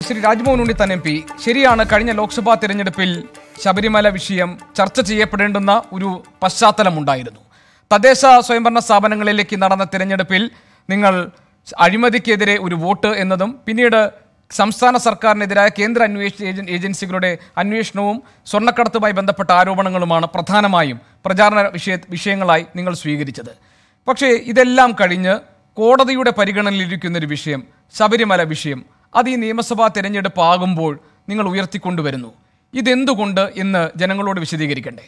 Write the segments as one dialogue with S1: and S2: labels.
S1: Shri Rajmohan Unnithan M P ശരിയാണ് കഴിഞ്ഞ ലോക്സഭാ തിരഞ്ഞെടുപ്പിൽ ശബരിമല വിഷയം ചർച്ച ചെയ്യപ്പെടേണ്ടുന്ന ഒരു പശ്ചാത്തലമുണ്ടായിരുന്നു തദ്ദേശ സ്വയംഭരണ സ്ഥാപനങ്ങളിലേക്ക് നടന്ന തിരഞ്ഞെടുപ്പിൽ നിങ്ങൾ അഴിമതിക്കെതിരെ ഒരു വോട്ട് എന്നതും പിന്നീട് സംസ്ഥാന സർക്കാരിനെതിരായ കേന്ദ്ര അന്വേഷണ ഏജൻ- ഏജൻസികളുടെ അന്വേഷണവും സ്വർണ്ണക്കടത്തുമായി ബന്ധപ്പെട്ട ആരോപണങ്ങളുമാണ് പ്രധാനമായും പ്രചാരണ വിഷയ വിഷയങ്ങളായി നിങ്ങൾ സ്വീകരിച്ചത് പക്ഷേ ഇതെല്ലാം കഴിഞ്ഞ് കോടതിയുടെ പരിഗണനയിലിരിക്കുന്ന ഒരു വിഷയം ശബരിമല വിഷയം അത് ഈ നിയമസഭാ തിരഞ്ഞെടുപ്പ് ആകുമ്പോൾ നിങ്ങൾ ഉയർത്തിക്കൊണ്ടുവരുന്നു ഇതെന്തുകൊണ്ട് എന്ന് ജനങ്ങളോട് വിശദീകരിക്കണ്ടേ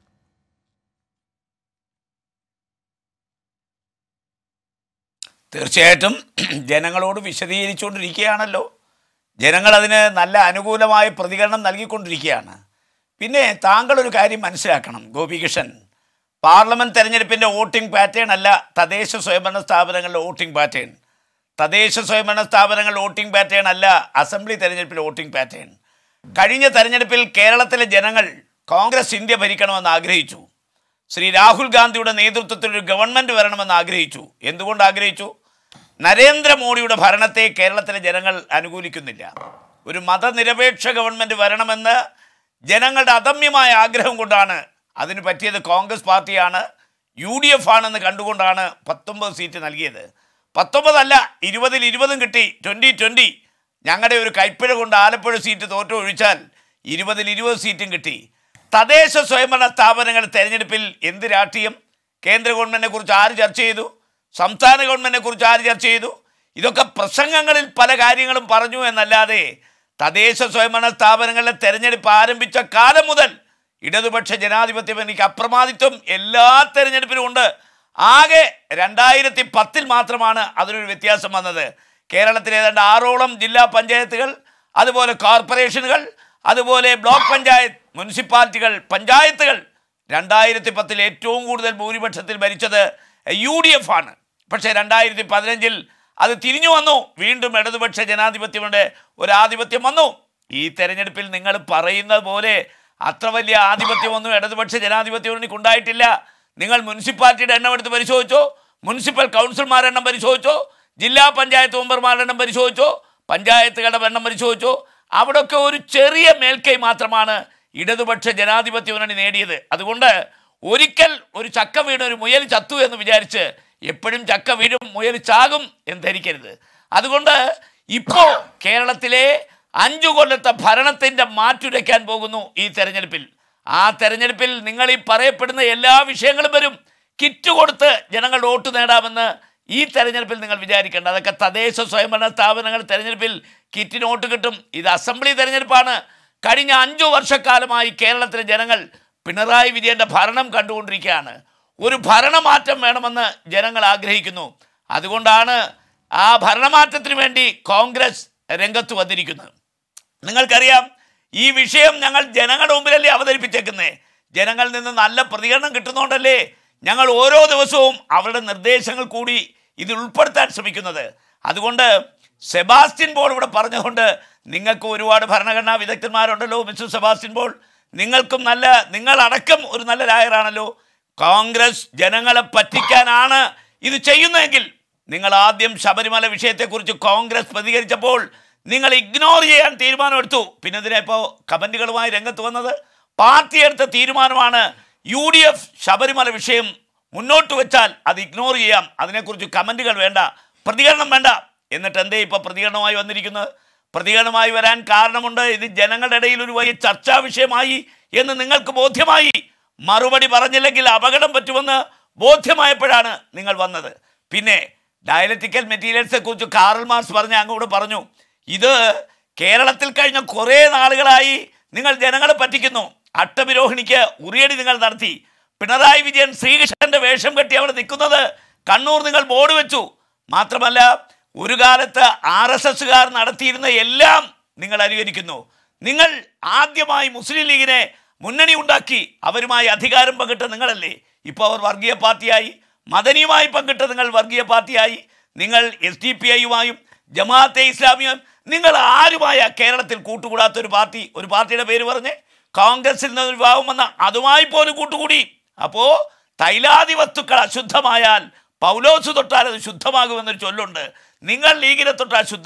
S2: തീർച്ചയായിട്ടും ജനങ്ങളോട് വിശദീകരിച്ചുകൊണ്ടിരിക്കുകയാണല്ലോ ജനങ്ങൾ അതിന് നല്ല അനുകൂലമായ പ്രതികരണം നൽകിക്കൊണ്ടിരിക്കുകയാണ് പിന്നെ താങ്കൾ ഒരു കാര്യം മനസ്സിലാക്കണം ഗോപികൃഷ്ണൻ പാർലമെൻറ്റ് തെരഞ്ഞെടുപ്പിൻ്റെ വോട്ടിംഗ് പാറ്റേൺ അല്ല തദ്ദേശ സ്വയംഭരണ സ്ഥാപനങ്ങളുടെ വോട്ടിംഗ് പാറ്റേൺ തദ്ദേശ സ്വയംഭരണ സ്ഥാപനങ്ങളുടെ വോട്ടിംഗ് പാറ്റേൺ അല്ല അസംബ്ലി തെരഞ്ഞെടുപ്പിലെ വോട്ടിംഗ് പാറ്റേൺ കഴിഞ്ഞ തെരഞ്ഞെടുപ്പിൽ കേരളത്തിലെ ജനങ്ങൾ കോൺഗ്രസ് ഇന്ത്യ ഭരിക്കണമെന്ന് ആഗ്രഹിച്ചു ശ്രീ രാഹുൽ ഗാന്ധിയുടെ നേതൃത്വത്തിൽ ഒരു ഗവൺമെൻറ് വരണമെന്ന് ആഗ്രഹിച്ചു എന്തുകൊണ്ട് ആഗ്രഹിച്ചു നരേന്ദ്രമോദിയുടെ ഭരണത്തെ കേരളത്തിലെ ജനങ്ങൾ അനുകൂലിക്കുന്നില്ല ഒരു മതനിരപേക്ഷ ഗവൺമെൻറ് വരണമെന്ന് ജനങ്ങളുടെ അദമ്യമായ ആഗ്രഹം കൊണ്ടാണ് അതിന് പറ്റിയത് കോൺഗ്രസ് പാർട്ടിയാണ് യു ഡി എഫ് ആണെന്ന് കണ്ടുകൊണ്ടാണ് പത്തൊമ്പത് സീറ്റ് നൽകിയത് പത്തൊമ്പതല്ല ഇരുപതിൽ ഇരുപതും കിട്ടി ട്വൻ്റി ട്വൻ്റി ഞങ്ങളുടെ ഒരു കൈപ്പിഴ കൊണ്ട് ആലപ്പുഴ സീറ്റ് തോറ്റു ഒഴിച്ചാൽ ഇരുപതിൽ ഇരുപത് സീറ്റും കിട്ടി തദ്ദേശ സ്വയംഭരണ സ്ഥാപനങ്ങളുടെ തെരഞ്ഞെടുപ്പിൽ എന്ത് രാഷ്ട്രീയം കേന്ദ്ര ഗവൺമെൻറ്റിനെ കുറിച്ച് ആര് ചർച്ച ചെയ്തു സംസ്ഥാന ഗവൺമെൻറ്റിനെ കുറിച്ച് ആര് ചർച്ച ചെയ്തു ഇതൊക്കെ പ്രസംഗങ്ങളിൽ പല കാര്യങ്ങളും പറഞ്ഞു എന്നല്ലാതെ തദ്ദേശ സ്വയംഭരണ സ്ഥാപനങ്ങളിലെ തെരഞ്ഞെടുപ്പ് ആരംഭിച്ച കാലം മുതൽ ഇടതുപക്ഷ ജനാധിപത്യം എനിക്ക് അപ്രമാദിത്വം എല്ലാ തെരഞ്ഞെടുപ്പിലും ഉണ്ട് ആകെ രണ്ടായിരത്തി പത്തിൽ മാത്രമാണ് അതിനൊരു വ്യത്യാസം വന്നത് കേരളത്തിലെ ഏതാണ്ട് ആറോളം ജില്ലാ പഞ്ചായത്തുകൾ അതുപോലെ കോർപ്പറേഷനുകൾ അതുപോലെ ബ്ലോക്ക് പഞ്ചായത്ത് മുനിസിപ്പാലിറ്റികൾ പഞ്ചായത്തുകൾ രണ്ടായിരത്തി പത്തിൽ ഏറ്റവും കൂടുതൽ ഭൂരിപക്ഷത്തിൽ ഭരിച്ചത് യു ഡി എഫ് ആണ് പക്ഷേ രണ്ടായിരത്തി പതിനഞ്ചിൽ അത് തിരിഞ്ഞു വന്നു വീണ്ടും ഇടതുപക്ഷ ജനാധിപത്യമുണ്ട് ഒരു ആധിപത്യം വന്നു ഈ തെരഞ്ഞെടുപ്പിൽ നിങ്ങൾ പറയുന്നത് പോലെ അത്ര വലിയ ആധിപത്യമൊന്നും ഇടതുപക്ഷ ജനാധിപത്യം എനിക്ക് ഉണ്ടായിട്ടില്ല നിങ്ങൾ മുനിസിപ്പാലിറ്റിയുടെ എണ്ണം എടുത്ത് പരിശോധിച്ചോ മുനിസിപ്പൽ കൗൺസിൽമാരുടെ എണ്ണം പരിശോധിച്ചോ ജില്ലാ പഞ്ചായത്ത് മെമ്പർമാരുടെ എണ്ണം പരിശോധിച്ചോ പഞ്ചായത്തുകളുടെ എണ്ണം പരിശോധിച്ചോ അവിടെയൊക്കെ ഒരു ചെറിയ മേൽക്കൈ മാത്രമാണ് ഇടതുപക്ഷ ജനാധിപത്യ മുന്നണി നേടിയത് അതുകൊണ്ട് ഒരിക്കൽ ഒരു ചക്ക വീണ് ഒരു മുയൽ ചത്തു എന്ന് വിചാരിച്ച് എപ്പോഴും ചക്ക വീഴും മുയൽ ചാകും എന്ന് ധരിക്കരുത് അതുകൊണ്ട് ഇപ്പോൾ കേരളത്തിലെ അഞ്ചു കൊല്ലത്തെ ഭരണത്തിൻ്റെ മാറ്റുരയ്ക്കാൻ പോകുന്നു ഈ തെരഞ്ഞെടുപ്പിൽ ആ തെരഞ്ഞെടുപ്പിൽ നിങ്ങൾ ഈ പറയപ്പെടുന്ന എല്ലാ വിഷയങ്ങളും വരും കിറ്റ് കൊടുത്ത് ജനങ്ങളുടെ വോട്ട് നേടാമെന്ന് ഈ തെരഞ്ഞെടുപ്പിൽ നിങ്ങൾ വിചാരിക്കേണ്ട അതൊക്കെ തദ്ദേശ സ്വയംഭരണ സ്ഥാപനങ്ങൾ തെരഞ്ഞെടുപ്പിൽ കിറ്റിന് വോട്ട് കിട്ടും ഇത് അസംബ്ലി തെരഞ്ഞെടുപ്പാണ് കഴിഞ്ഞ അഞ്ചു വർഷക്കാലമായി കേരളത്തിലെ ജനങ്ങൾ പിണറായി വിജയൻ്റെ ഭരണം കണ്ടുകൊണ്ടിരിക്കുകയാണ് ഒരു ഭരണമാറ്റം വേണമെന്ന് ജനങ്ങൾ ആഗ്രഹിക്കുന്നു അതുകൊണ്ടാണ് ആ ഭരണമാറ്റത്തിന് വേണ്ടി കോൺഗ്രസ് രംഗത്ത് വന്നിരിക്കുന്നത് നിങ്ങൾക്കറിയാം ഈ വിഷയം ഞങ്ങൾ ജനങ്ങളുടെ മുമ്പിലല്ലേ അവതരിപ്പിച്ചേക്കുന്നത് ജനങ്ങളിൽ നിന്ന് നല്ല പ്രതികരണം കിട്ടുന്നതുകൊണ്ടല്ലേ ഞങ്ങൾ ഓരോ ദിവസവും അവരുടെ നിർദ്ദേശങ്ങൾ കൂടി ഇതിൽ ഉൾപ്പെടുത്താൻ ശ്രമിക്കുന്നത് അതുകൊണ്ട് സെബാസ്റ്റ്യൻ പോൾ ഇവിടെ പറഞ്ഞുകൊണ്ട് നിങ്ങൾക്ക് ഒരുപാട് ഭരണഘടനാ വിദഗ്ധന്മാരുണ്ടല്ലോ മിസ്റ്റർ സെബാസ്റ്റ്യൻ പോൾ നിങ്ങൾക്കും നല്ല നിങ്ങളടക്കം ഒരു നല്ല ലായറാണല്ലോ കോൺഗ്രസ് ജനങ്ങളെ പറ്റിക്കാനാണ് ഇത് ചെയ്യുന്നതെങ്കിൽ നിങ്ങൾ ആദ്യം ശബരിമല വിഷയത്തെക്കുറിച്ച് കോൺഗ്രസ് പ്രതികരിച്ചപ്പോൾ നിങ്ങൾ ഇഗ്നോർ ചെയ്യാൻ തീരുമാനമെടുത്തു പിന്നെ ഇതിനെ ഇപ്പോൾ കമൻറ്റുകളുമായി രംഗത്ത് വന്നത് പാർട്ടി എടുത്ത തീരുമാനമാണ് യു ഡി എഫ് ശബരിമല വിഷയം മുന്നോട്ട് വെച്ചാൽ അത് ഇഗ്നോർ ചെയ്യാം അതിനെക്കുറിച്ച് കമൻറ്റുകൾ വേണ്ട പ്രതികരണം വേണ്ട എന്നിട്ട് എന്തേ ഇപ്പോൾ പ്രതികരണമായി വന്നിരിക്കുന്നത് പ്രതികരണമായി വരാൻ കാരണമുണ്ട് ഇത് ജനങ്ങളുടെ ഇടയിൽ ഒരു വലിയ ചർച്ചാ വിഷയമായി എന്ന് നിങ്ങൾക്ക് ബോധ്യമായി മറുപടി പറഞ്ഞില്ലെങ്കിൽ അപകടം പറ്റുമെന്ന് ബോധ്യമായപ്പോഴാണ് നിങ്ങൾ വന്നത് പിന്നെ ഡയലറ്റിക്കൽ മെറ്റീരിയൽസെ കുറിച്ച് കാറൽ മാർക്സ് പറഞ്ഞ അങ്ങോട്ട് പറഞ്ഞു ഇത് കേരളത്തിൽ കഴിഞ്ഞ കുറേ നാളുകളായി നിങ്ങൾ ജനങ്ങളെ പറ്റിക്കുന്നു അട്ടവിരോഹിണിക്ക് ഉറിയടി നിങ്ങൾ നടത്തി പിണറായി വിജയൻ ശ്രീകൃഷ്ണന്റെ വേഷം കെട്ടി അവിടെ നിൽക്കുന്നത് കണ്ണൂർ നിങ്ങൾ ബോർഡ് വെച്ചു മാത്രമല്ല ഒരു കാലത്ത് ആർ എസ് എസുകാർ നടത്തിയിരുന്ന എല്ലാം നിങ്ങൾ അനുകരിക്കുന്നു നിങ്ങൾ ആദ്യമായി മുസ്ലിം ലീഗിനെ മുന്നണി ഉണ്ടാക്കി അവരുമായി അധികാരം പങ്കിട്ട നിങ്ങളല്ലേ ഇപ്പോൾ അവർ വർഗീയ പാർട്ടിയായി മദനിയുമായി പങ്കിട്ട നിങ്ങൾ വർഗീയ പാർട്ടിയായി നിങ്ങൾ എസ് ഡി പി ഐയുമായും ജമാഅത്തെ ഇസ്ലാമിയും നിങ്ങൾ ആരുമായ കേരളത്തിൽ കൂട്ടുകൂടാത്ത ഒരു പാർട്ടി ഒരു പാർട്ടിയുടെ പേര് പറഞ്ഞ് കോൺഗ്രസിൽ നിന്ന് ഒരു വിഭാഗം വന്ന അതുമായി പോലും കൂട്ടുകൂടി അപ്പോൾ തൈലാദി വസ്തുക്കൾ അശുദ്ധമായാൽ പൗലോസ് തൊട്ടാൽ അത് ശുദ്ധമാകുമെന്നൊരു ചൊല്ലുണ്ട് നിങ്ങൾ ലീഗിനെ തൊട്ടാൽ ശുദ്ധം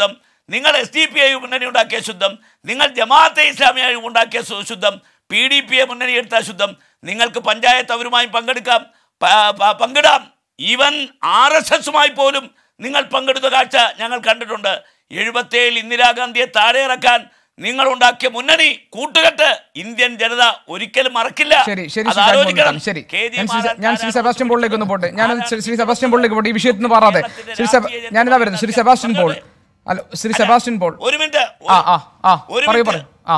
S2: നിങ്ങൾ എസ് ഡി പി ഐ മുന്നണി ഉണ്ടാക്കിയ ശുദ്ധം നിങ്ങൾ ജമാഅത്തെ ഇസ്ലാമിയായി ഉണ്ടാക്കിയ സു- ശുദ്ധം പി ഡി പി എ മുന്നണി എടുത്ത ശുദ്ധം നിങ്ങൾക്ക് പഞ്ചായത്ത് അവരുമായി പങ്കെടുക്കാം പ- പ- പങ്കിടാം ഈവൻ ആർ എസ് എസുമായി പോലും നിങ്ങൾ പങ്കെടുത്ത കാഴ്ച ഞങ്ങൾ കണ്ടിട്ടുണ്ട് എഴുപത്തേഴിൽ ഇന്ദിരാഗാന്ധിയെ താഴെ ഇറക്കാൻ നിങ്ങൾ ഉണ്ടാക്കിയ മുന്നണി കൂട്ടുകെട്ട് ഇന്ത്യൻ ജനത ഒരിക്കലും മറക്കില്ല
S1: ശരി ശരി
S2: അത്
S1: ശ്രീ രാജ്മോഹൻ
S2: ആലോചിക്കണം.
S1: ഉണ്ണിത്താൻ, ശരി
S2: കെ ജി
S1: ഞാൻ ശ്രീ-
S2: മാരാൻ
S1: ഞാൻ ശ്രീ
S2: ധാരാളം
S1: സെബാസ്റ്റ്യൻ പോളിലേക്ക് ഒന്ന് പോട്ടെ ഞാൻ
S2: ധാരാളം
S1: ശ്രീ ശ്രീ സെബാസ്റ്റ്യൻ പോളിലേക്ക് പോട്ടെ ഈ വിഷയത്തിൽ നിന്ന് മാറാതെ ശ്രീ സെബ ഞാനിതാ വരുന്നത് ശ്രീ സെബാസ്റ്റ്യൻ പോൾ അല്ല ശ്രീ സെബാസ്റ്റ്യൻ പോൾ
S2: ഒരു മിനിറ്റ്
S1: ആ ആ ആ
S2: ഒരു
S1: പറയൂ
S2: മിനിറ്റ്.
S1: പറയൂ ആ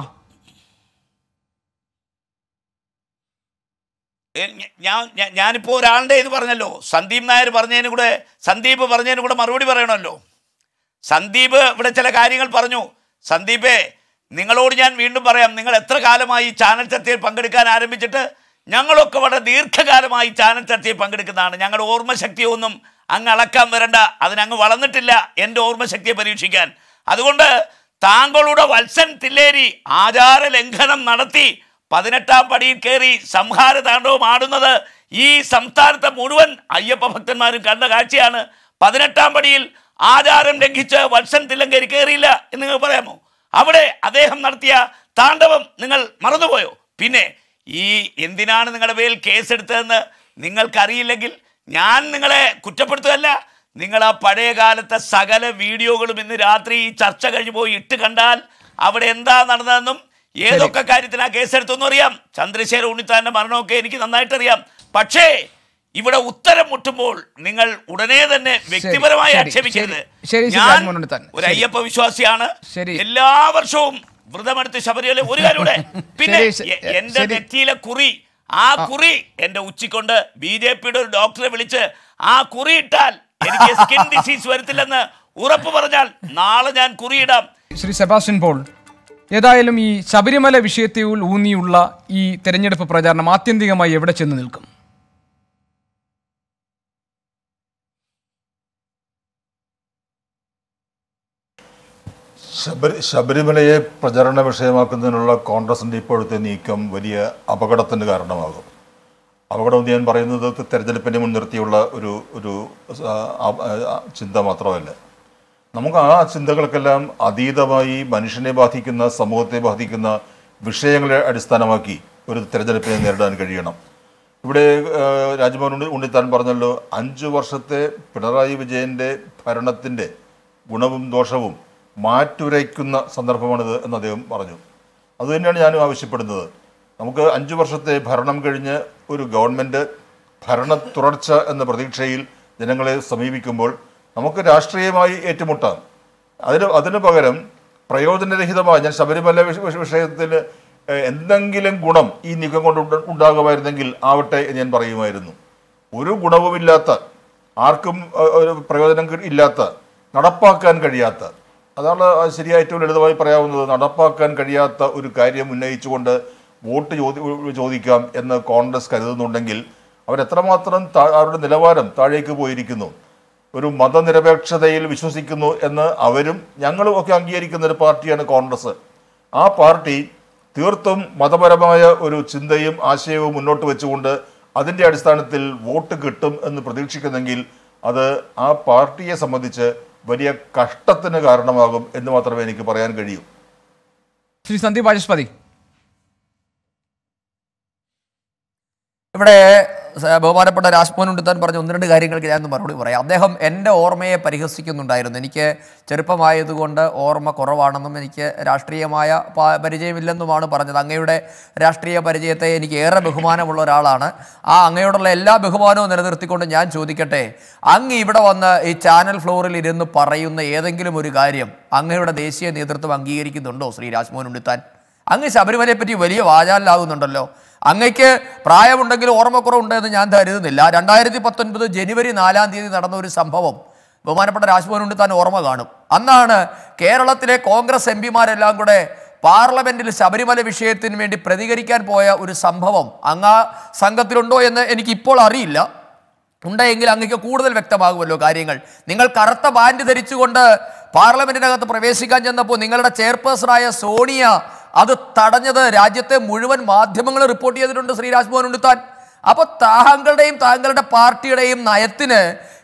S2: ഏ, ഞ- ഞാൻ ഞാൻ- ഞാനിപ്പോ ഒരാളുടെ ഇത് പറഞ്ഞല്ലോ സന്ദീപ് നായർ പറഞ്ഞതിന് കൂടെ സന്ദീപ് പറഞ്ഞതിന് കൂടെ മറുപടി പറയണമല്ലോ സന്ദീപ് ഇവിടെ ചില കാര്യങ്ങൾ പറഞ്ഞു സന്ദീപേ നിങ്ങളോട് ഞാൻ വീണ്ടും പറയാം നിങ്ങൾ എത്ര കാലമായി ഈ ചാനൽ ചർച്ചയിൽ പങ്കെടുക്കാൻ ആരംഭിച്ചിട്ട് ഞങ്ങളൊക്കെ വളരെ ദീർഘകാലമായി ചാനൽ ചർച്ചയിൽ പങ്കെടുക്കുന്നതാണ് ഞങ്ങളുടെ ഓർമ്മശക്തിയൊന്നും അങ്ങ് അളക്കാൻ വരണ്ട അതിനങ്ങ് വളർന്നിട്ടില്ല എൻ്റെ ഓർമ്മശക്തിയെ പരീക്ഷിക്കാൻ അതുകൊണ്ട് താങ്കളുടെ വത്സൻ തില്ലേരി ആചാര ലംഘനം നടത്തി പതിനെട്ടാം പടിയിൽ കയറി സംഹാര താണ്ഡവം ആടുന്നത് ഈ സംസ്ഥാനത്തെ മുഴുവൻ അയ്യപ്പ ഭക്തന്മാരും കണ്ട കാഴ്ചയാണ് പതിനെട്ടാം പടിയിൽ ആചാരം ലംഘിച്ച് വത്സൻ തില്ലങ്കേരി കയറിയില്ല എന്ന് നിങ്ങൾ പറയാമോ അവിടെ അദ്ദേഹം നടത്തിയ താണ്ഡവം നിങ്ങൾ മറന്നുപോയോ പിന്നെ ഈ എന്തിനാണ് നിങ്ങളുടെ പേരിൽ കേസെടുത്തതെന്ന് നിങ്ങൾക്കറിയില്ലെങ്കിൽ ഞാൻ നിങ്ങളെ കുറ്റപ്പെടുത്തുകയല്ല നിങ്ങൾ ആ പഴയ കാലത്തെ സകല വീഡിയോകളും ഇന്ന് രാത്രി ഈ ചർച്ച കഴിഞ്ഞ് പോയി ഇട്ട് കണ്ടാൽ അവിടെ എന്താ നടന്നതെന്നും ഏതൊക്കെ കാര്യത്തിനാ കേസെടുത്തെന്നും അറിയാം ചന്ദ്രശേഖര ഉണ്ണിത്താന്റെ മരണമൊക്കെ എനിക്ക് നന്നായിട്ടറിയാം പക്ഷേ ഇവിടെ ഉത്തരം മുട്ടുമ്പോൾ നിങ്ങൾ ഉടനെ തന്നെ വ്യക്തിപരമായി
S1: ശരി,
S2: ആക്ഷേപിക്കരുത്
S1: ശരി, ശരി, ശ്രീ
S2: ഞാൻ
S1: രാജ്മോഹൻ ഉണ്ണിത്താൻ.
S2: ഒരു
S1: ശരി.
S2: അയ്യപ്പ വിശ്വാസിയാണ്
S1: ശരി.
S2: എല്ലാ വർഷവും വ്രതമെടുത്ത് ശബരിമല ഒരു കാര്യം കൂടെ പിന്നെ
S1: ശരി, ശരി,
S2: എ- എന്റെ
S1: ശരി.
S2: നെറ്റിയിലെ കുറി ആ കുറി എന്റെ ഉച്ചിക്കൊണ്ട് ബി ജെ പിയുടെ ഒരു ഡോക്ടറെ വിളിച്ച് ആ കുറി ഇട്ടാൽ എനിക്ക് സ്കിൻ ഡിസീസ് വരത്തില്ലെന്ന് ഉറപ്പ് പറഞ്ഞാൽ നാളെ ഞാൻ കുറിയിടാം
S1: ശ്രീ സെബാസ്റ്റ്യൻ പോൾ ഏതായാലും ഈ ശബരിമല വിഷയത്തിൽ ഊന്നിയുള്ള ഈ തെരഞ്ഞെടുപ്പ് പ്രചാരണം ആത്യന്തികമായി എവിടെ ചെന്ന് നിൽക്കും
S3: ശബരി ശബരിമലയെ പ്രചരണ വിഷയമാക്കുന്നതിനുള്ള കോൺഗ്രസിൻ്റെ ഇപ്പോഴത്തെ നീക്കം വലിയ അപകടത്തിന് കാരണമാകും അപകടം എന്ന് ഞാൻ പറയുന്നത് തെരഞ്ഞെടുപ്പിനെ മുൻനിർത്തിയുള്ള ഒരു ഒരു ആ, ആ, ചിന്ത മാത്രമല്ല നമുക്ക് ആ ചിന്തകൾക്കെല്ലാം അതീതമായി മനുഷ്യനെ ബാധിക്കുന്ന സമൂഹത്തെ ബാധിക്കുന്ന വിഷയങ്ങളെ അടിസ്ഥാനമാക്കി ഒരു തെരഞ്ഞെടുപ്പിനെ നേരിടാൻ കഴിയണം ഇവിടെ ആ, രാജ്മോഹൻ ഉണ്ണി ഉണ്ണിത്താൻ പറഞ്ഞല്ലോ അഞ്ചു വർഷത്തെ പിണറായി വിജയൻ്റെ ഭരണത്തിൻ്റെ ഗുണവും ദോഷവും മാറ്റുരയ്ക്കുന്ന സന്ദർഭമാണിത് എന്ന് അദ്ദേഹം പറഞ്ഞു അതുതന്നെയാണ് ഞാനും ആവശ്യപ്പെടുന്നത് നമുക്ക് അഞ്ചു വർഷത്തെ ഭരണം കഴിഞ്ഞ് ഒരു ഗവൺമെൻറ് ഭരണ തുടർച്ച എന്ന പ്രതീക്ഷയിൽ ജനങ്ങളെ സമീപിക്കുമ്പോൾ നമുക്ക് രാഷ്ട്രീയമായി ഏറ്റുമുട്ടാം അതിന് അതിന് പകരം പ്രയോജനരഹിതമായ ഞാൻ ശബരിമല വിഷ- വിഷ- വിഷയത്തിൽ ഏഹ്, എന്തെങ്കിലും ഗുണം ഈ നീക്കം കൊണ്ട് ഉണ്ട- ഉണ്ടാകുമായിരുന്നെങ്കിൽ ആവട്ടെ എന്ന് ഞാൻ പറയുമായിരുന്നു ഒരു ഗുണവുമില്ലാത്ത ആർക്കും ഏഹ്, ഒരു പ്രയോജനം കി- ഇല്ലാത്ത നടപ്പാക്കാൻ കഴിയാത്ത അതാണ് അത് ശരിയായ ഏറ്റവും ലളിതമായി പറയാവുന്നത് നടപ്പാക്കാൻ കഴിയാത്ത ഒരു കാര്യം ഉന്നയിച്ചുകൊണ്ട് വോട്ട് ചോദി ചോദിക്കാം എന്ന് കോൺഗ്രസ് കരുതുന്നുണ്ടെങ്കിൽ അവരെത്രമാത്രം താ- അവരുടെ നിലവാരം താഴേക്ക് പോയിരിക്കുന്നു ഒരു മതനിരപേക്ഷതയിൽ വിശ്വസിക്കുന്നു എന്ന് അവരും ഞങ്ങളും ഒക്കെ അംഗീകരിക്കുന്ന ഒരു പാർട്ടിയാണ് കോൺഗ്രസ് ആ പാർട്ടി തീർത്തും മതപരമായ ഒരു ചിന്തയും ആശയവും മുന്നോട്ട് വെച്ചുകൊണ്ട് അതിൻ്റെ അടിസ്ഥാനത്തിൽ വോട്ട് കിട്ടും എന്ന് പ്രതീക്ഷിക്കുന്നെങ്കിൽ അത് ആ പാർട്ടിയെ സംബന്ധിച്ച് വലിയ കഷ്ടത്തിന് കാരണമാകും എന്ന് മാത്രമേ എനിക്ക് പറയാൻ കഴിയൂ
S1: ശ്രീ സന്ദീപ് വാചസ്പതി
S4: ഇവിടെ സ- ബഹുമാനപ്പെട്ട രാജ്മോഹൻ ഉണ്ണിത്താൻ പറഞ്ഞ ഒന്ന് രണ്ട് കാര്യങ്ങൾക്ക് ഞാൻ ഒന്ന് മറുപടി പറയാം അദ്ദേഹം എൻ്റെ ഓർമ്മയെ പരിഹസിക്കുന്നുണ്ടായിരുന്നു എനിക്ക് ചെറുപ്പമായതുകൊണ്ട് ഓർമ്മ കുറവാണെന്നും എനിക്ക് രാഷ്ട്രീയമായ പ- പരിചയമില്ലെന്നുമാണ് പറഞ്ഞത് അങ്ങയുടെ രാഷ്ട്രീയ പരിചയത്തെ എനിക്ക് ഏറെ ബഹുമാനമുള്ള ഒരാളാണ് ആ അങ്ങയോടുള്ള എല്ലാ ബഹുമാനവും നിലനിർത്തിക്കൊണ്ട് ഞാൻ ചോദിക്കട്ടെ അങ്ങ് ഇവിടെ വന്ന് ഈ ചാനൽ ഫ്ലോറിൽ ഇരുന്ന് പറയുന്ന ഏതെങ്കിലും ഒരു കാര്യം അങ്ങയുടെ ദേശീയ നേതൃത്വം അംഗീകരിക്കുന്നുണ്ടോ ശ്രീ രാജ്മോഹൻ ഉണ്ണിത്താൻ അങ്ങ് ശബരിമലയെ പറ്റി വലിയ വാചാലിലാകുന്നുണ്ടല്ലോ അങ്ങയ്ക്ക് പ്രായമുണ്ടെങ്കിലും ഓർമ്മക്കുറവുണ്ട് എന്ന് ഞാൻ കരുതുന്നില്ല രണ്ടായിരത്തി പത്തൊൻപത് ജനുവരി നാലാം തീയതി നടന്ന ഒരു സംഭവം ബഹുമാനപ്പെട്ട രാജ്ഭവൻ താൻ ഓർമ്മ കാണും അന്നാണ് കേരളത്തിലെ കോൺഗ്രസ് എം പിമാരെല്ലാം കൂടെ പാർലമെന്റിൽ ശബരിമല വിഷയത്തിന് വേണ്ടി പ്രതികരിക്കാൻ പോയ ഒരു സംഭവം അങ്ങ് ആ സംഘത്തിലുണ്ടോ എന്ന് എനിക്ക് ഇപ്പോൾ അറിയില്ല ഉണ്ടെങ്കിൽ അങ്ങക്ക് കൂടുതൽ വ്യക്തമാകുമല്ലോ കാര്യങ്ങൾ നിങ്ങൾ കറുത്ത ബാൻഡ് ധരിച്ചുകൊണ്ട് പാർലമെന്റിനകത്ത് പ്രവേശിക്കാൻ ചെന്നപ്പോൾ നിങ്ങളുടെ ചെയർപേഴ്സണായ സോണിയ അത് തടഞ്ഞത് രാജ്യത്തെ മുഴുവൻ മാധ്യമങ്ങൾ റിപ്പോർട്ട് ചെയ്തിട്ടുണ്ട് ശ്രീ രാജ്മോഹൻ ഉണ്ണിത്താൻ അപ്പൊ താങ്കളുടെയും താങ്കളുടെ പാർട്ടിയുടെയും നയത്തിന്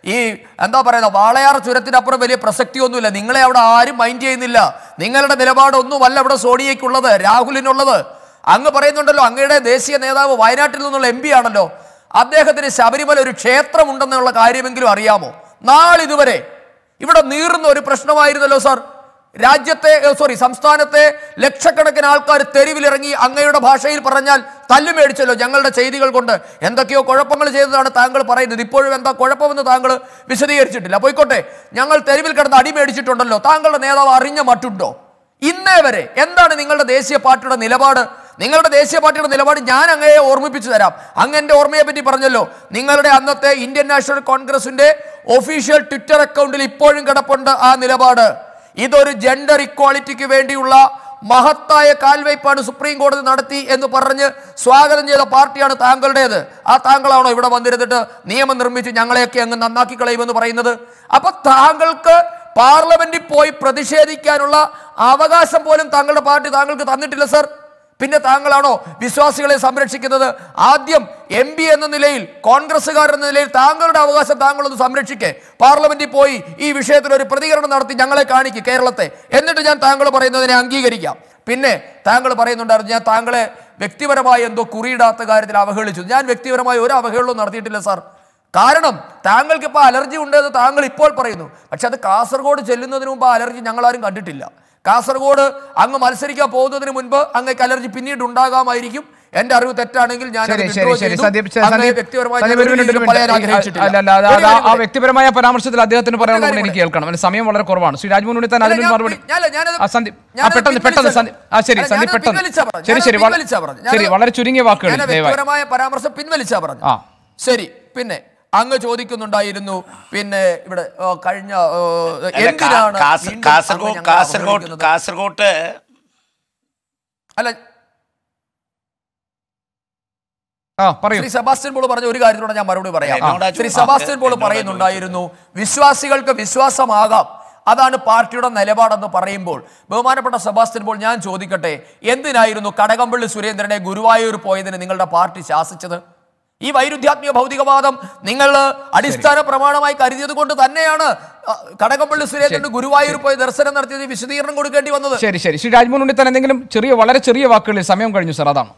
S4: ഈ എന്താ പറയുക വാളയാർ ചുരത്തിനപ്പുറം വലിയ പ്രസക്തിയൊന്നുമില്ല നിങ്ങളെ അവിടെ ആരും മൈൻഡ് ചെയ്യുന്നില്ല നിങ്ങളുടെ നിലപാടൊന്നുമല്ല അവിടെ സോണിയയ്ക്കുള്ളത് രാഹുലിനുള്ളത് അങ്ങ് പറയുന്നുണ്ടല്ലോ അങ്ങയുടെ ദേശീയ നേതാവ് വയനാട്ടിൽ നിന്നുള്ള എം പി ആണല്ലോ അദ്ദേഹത്തിന് ശബരിമല ഒരു ക്ഷേത്രമുണ്ടെന്നുള്ള കാര്യമെങ്കിലും അറിയാമോ നാളിതുവരെ ഇവിടെ നീറുന്ന ഒരു പ്രശ്നമായിരുന്നല്ലോ സാർ രാജ്യത്തെ സോറി സംസ്ഥാനത്തെ ലക്ഷക്കണക്കിന് ആൾക്കാർ തെരുവിലിറങ്ങി അങ്ങയുടെ ഭാഷയിൽ പറഞ്ഞാൽ തല്ലു മേടിച്ചല്ലോ ഞങ്ങളുടെ ചെയ്തികൾ കൊണ്ട് എന്തൊക്കെയോ കുഴപ്പങ്ങൾ ചെയ്തതാണ് താങ്കൾ പറയുന്നത് ഇപ്പോഴും എന്താ കുഴപ്പമെന്ന് താങ്കൾ വിശദീകരിച്ചിട്ടില്ല പോയിക്കോട്ടെ ഞങ്ങൾ തെരുവിൽ കിടന്ന് അടി മേടിച്ചിട്ടുണ്ടല്ലോ താങ്കളുടെ നേതാവ് അറിഞ്ഞ മട്ടുണ്ടോ ഇന്നേ വരെ എന്താണ് നിങ്ങളുടെ ദേശീയ പാർട്ടിയുടെ നിലപാട് നിങ്ങളുടെ ദേശീയ പാർട്ടിയുടെ നിലപാട് ഞാൻ അങ്ങയെ ഓർമ്മിപ്പിച്ചു തരാം അങ്ങ് എൻ്റെ ഓർമ്മയെ പറ്റി പറഞ്ഞല്ലോ നിങ്ങളുടെ അന്നത്തെ ഇന്ത്യൻ നാഷണൽ കോൺഗ്രസിന്റെ ഒഫീഷ്യൽ ട്വിറ്റർ അക്കൗണ്ടിൽ ഇപ്പോഴും കിടപ്പുണ്ട് ആ നിലപാട് ഇതൊരു ജെൻഡർ ഇക്വാളിറ്റിക്ക് വേണ്ടിയുള്ള മഹത്തായ കാൽവയ്പാണ് സുപ്രീം കോടതി നടത്തി എന്ന് പറഞ്ഞ് സ്വാഗതം ചെയ്ത പാർട്ടിയാണ് താങ്കളുടേത് ആ താങ്കളാണോ ഇവിടെ വന്നിരുന്നിട്ട് നിയമം നിർമ്മിച്ച് ഞങ്ങളെയൊക്കെ അങ്ങ് നന്നാക്കി കളയുമെന്ന് പറയുന്നത് അപ്പൊ താങ്കൾക്ക് പാർലമെന്റിൽ പോയി പ്രതിഷേധിക്കാനുള്ള അവകാശം പോലും താങ്കളുടെ പാർട്ടി താങ്കൾക്ക് തന്നിട്ടില്ല സർ പിന്നെ താങ്കളാണോ വിശ്വാസികളെ സംരക്ഷിക്കുന്നത് ആദ്യം എം പി എന്ന നിലയിൽ കോൺഗ്രസ്സുകാർ എന്ന നിലയിൽ താങ്കളുടെ അവകാശം താങ്കളൊന്ന് സംരക്ഷിക്കേ പാർലമെന്റിൽ പോയി ഈ വിഷയത്തിൽ ഒരു പ്രതികരണം നടത്തി ഞങ്ങളെ കാണിക്ക് കേരളത്തെ എന്നിട്ട് ഞാൻ താങ്കൾ പറയുന്നതിനെ അംഗീകരിക്കാം പിന്നെ താങ്കൾ പറയുന്നുണ്ടായിരുന്നു ഞാൻ താങ്കളെ വ്യക്തിപരമായി എന്തോ കുറിയിടാത്ത കാര്യത്തിൽ അവഹേളിച്ചു ഞാൻ വ്യക്തിപരമായി ഒരു അവഹേളനവും നടത്തിയിട്ടില്ല സാർ കാരണം താങ്കൾക്ക് ഇപ്പോൾ അലർജി ഉണ്ടെന്ന് താങ്കൾ ഇപ്പോൾ പറയുന്നു പക്ഷെ അത് കാസർഗോഡ് ചെല്ലുന്നതിന് മുമ്പ് ആ അലർജി ഞങ്ങളാരും കണ്ടിട്ടില്ല കാസർഗോഡ് അങ്ങ് മത്സരിക്കാൻ പോകുന്നതിന് മുൻപ് അങ്ങേക്ക് അലർജി പിന്നീട് ഉണ്ടാകാമായിരിക്കും എന്റെ അറിവ് തെറ്റാണെങ്കിൽ ഞാൻ
S1: ശരി ശരി ശരി സന്ദീപ് സന്ദീപ്
S4: വ്യക്തിപരമായി
S1: സന്ദീപ് ഒരു മിനിറ്റ്, ഒരു മിനിറ്റ്. അല്ല, അല്ല, അത് അത് ആ- ആ വ്യക്തിപരമായ പരാമർശത്തിൽ അദ്ദേഹത്തിന് പറയാനുള്ളത്
S4: കാര്യം
S1: എനിക്ക് കേൾക്കണം അതിന് സമയം വളരെ കുറവാണ് ശ്രീ രാജ്മോഹൻ ഉണ്ണിത്താൻ
S4: അല്ല,
S1: അതിന്
S4: ഞാൻ
S1: മറുപടി
S4: പി- ഞാനല്ല, ഞാനത്
S1: ആ സന്ദീപ് ആ
S4: ഞാനത്
S1: പെട്ടെന്ന് പെട്ടെന്ന്
S4: പിൻവലിച്ചാ-
S1: സന്ദീപ് ആ ശരി
S4: അല്ല,
S1: സന്ദീപ്
S4: ഞാനത്
S1: പെട്ടെന്ന്
S4: പിൻവലിച്ചാ പറഞ്ഞത്.
S1: ശരി
S4: ഞാനത്
S1: ശരി വള-
S4: പിൻവലിച്ചാ പറഞ്ഞത്.
S1: ശരി
S4: ഞാനത്
S1: വളരെ ചുരുങ്ങിയ വാക്കുകൾ
S4: ഞാൻ
S1: ദയവായി
S4: വ്യക്തിപരമായ പരാമർശം പിൻവലിച്ചാ പറഞ്ഞു
S1: ആ.
S4: ശരി പിന്നെ അങ്ങ് ചോദിക്കുന്നുണ്ടായിരുന്നു പിന്നെ ഇവിടെ ഓ, കഴിഞ്ഞ ഓ,
S2: അല്ല, കാ-
S4: എന്തിനാണ്
S2: കാസ-
S4: വീണ്ടും
S2: കാസർഗോഡ്
S4: അങ്ങ് ഞങ്ങളെ
S2: കാസർഗോഡ്
S4: അവഹേളിക്കുന്നത്?
S2: കാസർഗോട്ട്
S4: അല്ല
S1: ആ പറയൂ
S4: ശ്രീ സെബാസ്റ്റ്യൻ പോൾ പറഞ്ഞ ഒരു കാര്യത്തോടെ ഞാൻ മറുപടി പറയാം
S2: എന്നോടാ
S4: ശ്രീ
S2: ചോദിച്ചത്.
S4: സെബാസ്റ്റ്യൻ പോൾ
S2: എന്നോടാ
S4: പറയുന്നുണ്ടായിരുന്നു വിശ്വാസികൾക്ക് വിശ്വാസമാകാം അതാണ് പാർട്ടിയുടെ നിലപാടെന്ന് പറയുമ്പോൾ ബഹുമാനപ്പെട്ട സെബാസ്റ്റ്യൻ പോൾ ഞാൻ ചോദിക്കട്ടെ എന്തിനായിരുന്നു കടകംപള്ളി സുരേന്ദ്രനെ ഗുരുവായൂർ പോയതിന് നിങ്ങളുടെ പാർട്ടി ശാസിച്ചത് ഈ വൈരുദ്ധ്യാത്മിക ഭൗതികവാദം നിങ്ങൾ അടിസ്ഥാന പ്രമാണമായി കരുതിയത് കൊണ്ട് തന്നെയാണ് അ, കടകംപള്ളി സുരേന്ദ്രന് ഗുരുവായൂർ പോയി ദർശനം നടത്തിയത് വിശദീകരണം കൊടുക്കേണ്ടി വന്നത്
S1: ശരി ശരി ശ്രീ രാജ്മോഹൻ ഉണ്ണിത്താൻ എന്തെങ്കിലും ചെറിയ വളരെ ചെറിയ വാക്കുകളിൽ സമയം കഴിഞ്ഞു സർ അതാണ്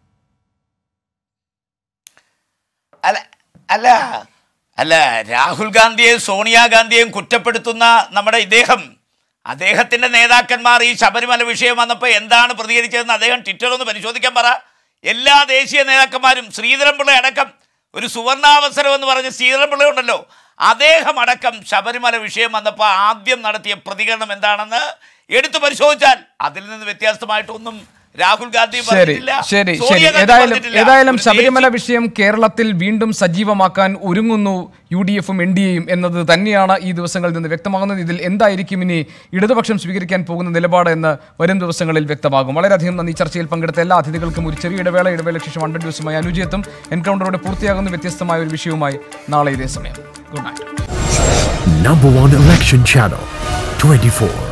S2: അല്ല അല്ല അല്ല രാഹുൽ ഗാന്ധിയെയും സോണിയാഗാന്ധിയെയും കുറ്റപ്പെടുത്തുന്ന നമ്മുടെ ഇദ്ദേഹം അദ്ദേഹത്തിന്റെ നേതാക്കന്മാർ ഈ ശബരിമല വിഷയം വന്നപ്പോൾ എന്താണ് പ്രതികരിച്ചതെന്ന് അദ്ദേഹം ട്വിറ്റർ ഒന്ന് പരിശോധിക്കാൻ പറ എല്ലാ ദേശീയ നേതാക്കന്മാരും ശ്രീധരൻപിള്ള അടക്കം ഒരു സുവർണാവസരം എന്ന് പറഞ്ഞ ശ്രീധരൻപിള്ള ഉണ്ടല്ലോ അദ്ദേഹം അടക്കം ശബരിമല വിഷയം വന്നപ്പോൾ ആദ്യം നടത്തിയ പ്രതികരണം എന്താണെന്ന് എടുത്തു പരിശോധിച്ചാൽ അതിൽ നിന്ന് വ്യത്യാസമായിട്ടൊന്നും രാഹുൽ ഗാന്ധി
S1: ശരി
S2: പറഞ്ഞിട്ടില്ല
S1: ശരി ശരി
S2: സോണിയാ ഗാന്ധി
S1: ഏതായാലും
S2: പറഞ്ഞിട്ടില്ല.
S1: ഏതായാലും
S2: ഒരു
S1: ശബരിമല
S2: ദേശീയ-
S1: വിഷയം കേരളത്തിൽ വീണ്ടും സജീവമാക്കാൻ ഒരുങ്ങുന്നു യു ഡി എഫും എൻ ഡി എയും എന്നത് തന്നെയാണ് ഈ ദിവസങ്ങളിൽ നിന്ന് വ്യക്തമാകുന്നത് ഇതിൽ എന്തായിരിക്കും ഇനി ഇടതുപക്ഷം സ്വീകരിക്കാൻ പോകുന്ന നിലപാട് എന്ന് വരും ദിവസങ്ങളിൽ വ്യക്തമാകും വളരെയധികം നന്ദി ചർച്ചയിൽ പങ്കെടുത്ത എല്ലാ അതിഥികൾക്കും ഒരു ചെറിയ ഇടവേള ഇടവേള ശേഷം ഹൺഡ്രഡ് ദിവസമായി അനുജയത്തും എൻകൗണ്ടറോടെ പൂർത്തിയാകുന്ന വ്യത്യസ്തമായ ഒരു വിഷയവുമായി നാളെ ഇതേ സമയം good night
S5: Number one election channel 24.